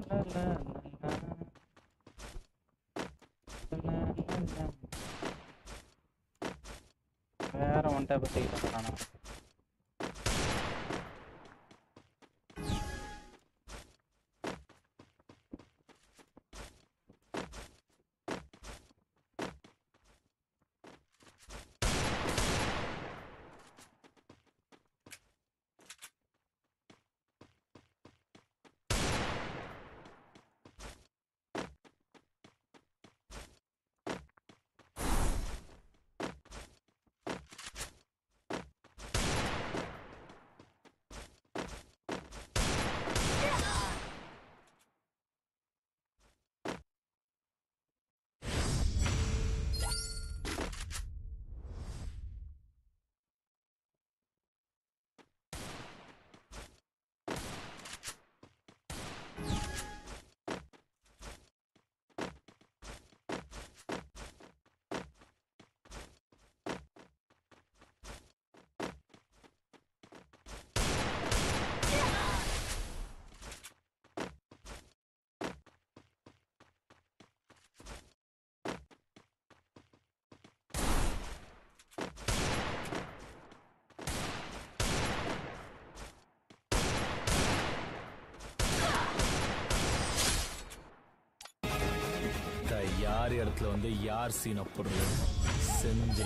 வேற ஒன்றை பற்றிக்கிட்டு காணும் த யார் இடத்துல வந்து யார் சீனை போடுறது செஞ்சு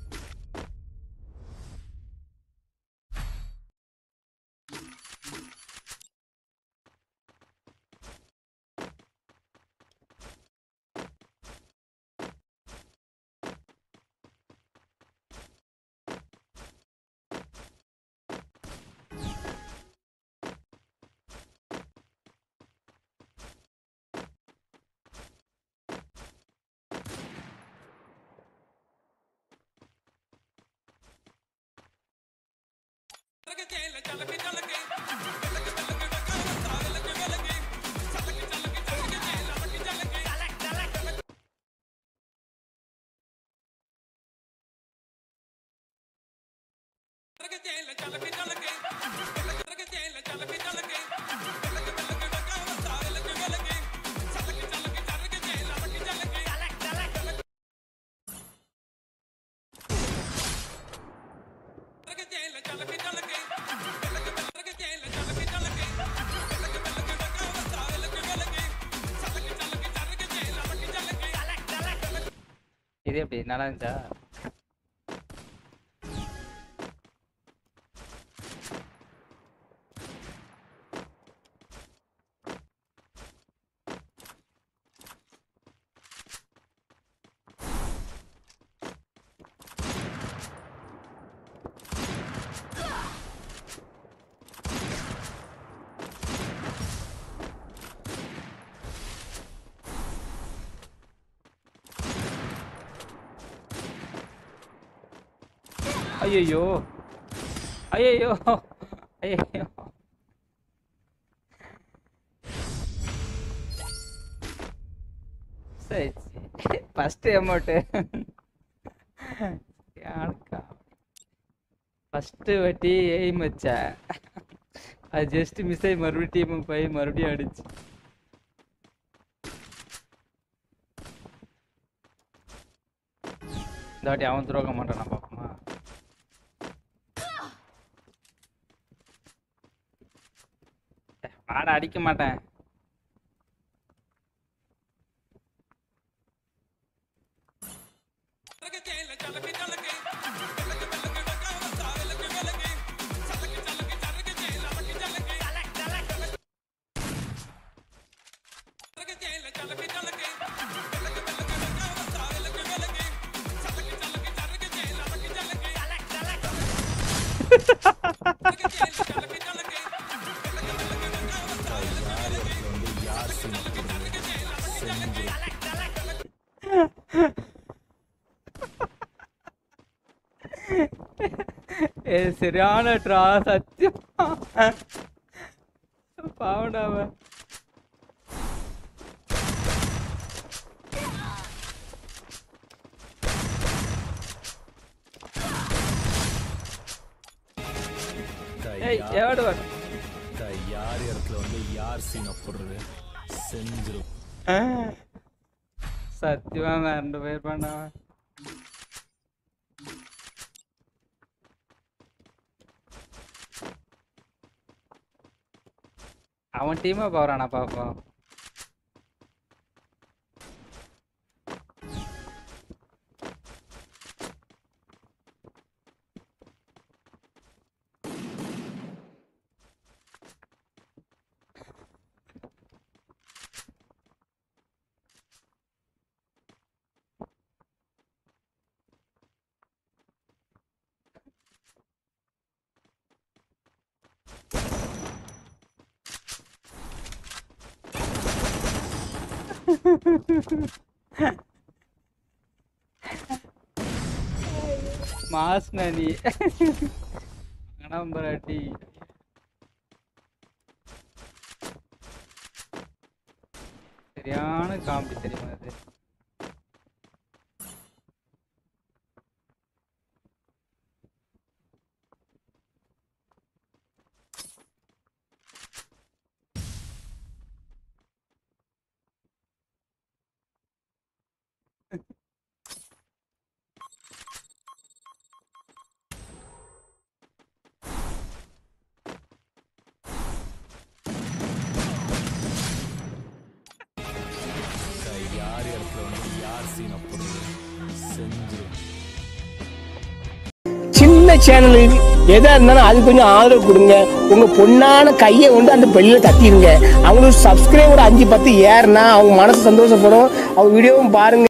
இது எப்படி நல்லா இருந்துச்சா ஐயோ ஐயோ ஐயோ சரி ஃபஸ்ட்டு அமௌண்ட்டு யாருக்கா ஃபஸ்ட்டு வாட்டி எய்ம் வச்சா அது ஜஸ்ட் மிஸ் ஆகி மறுபடியும் போய் மறுபடியும் அடிச்சு இந்த வாட்டி அவன் துரோக மாட்டானா பாப்போமா ஆட அடிக்க மாட்டேன் யார் இடத்துல வந்து யார் சீனை போடுறது செஞ்சு ஏ சரியான ட்ரா சத்தியம் பாவடாவ த ஏய் யார் எவடு வர த யார் இடத்துல வந்து யார் சீனை போடுறது செஞ்சிரும் சத்தியமா மிரண்டு போயிருப்பான்டா அவன். அவன் டீமா போறானா பாப்போம் மாஸ்னா நீ கணம்பராட்டி சரியான காமெடி தெரியுமா அது யார் இடத்துல வந்து யார் சீனை போடுறது செஞ்சிரும் சின்ன சேனலுக்கு எதா இருந்தாலும் அது கொஞ்சம் ஆதரவு கொடுங்க உங்க பொண்ணான கையை வந்து அந்த பெல்லில தட்டிடுங்க அவங்களுக்கு சப்ஸ்கிரைபர் அஞ்சு பத்து ஏறுனா அவங்க மனசு சந்தோஷப்படும் அவங்க வீடியோவும் பாருங்க